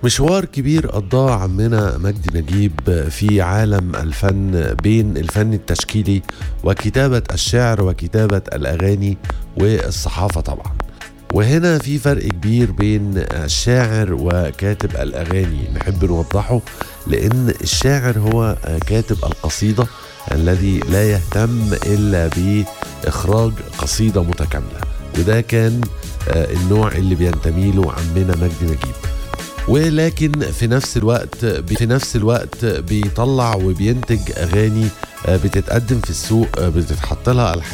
مشوار كبير قضاه عمنا مجدي نجيب في عالم الفن بين الفن التشكيلي وكتابة الشعر وكتابة الأغاني والصحافة طبعا وهنا في فرق كبير بين الشاعر وكاتب الأغاني نحب نوضحه لأن الشاعر هو كاتب القصيدة الذي لا يهتم إلا بإخراج قصيدة متكاملة وده كان النوع اللي بينتمي له عمنا مجدي نجيب ولكن في نفس الوقت في نفس الوقت بيطلع وبينتج اغاني بتتقدم في السوق بتتحط لها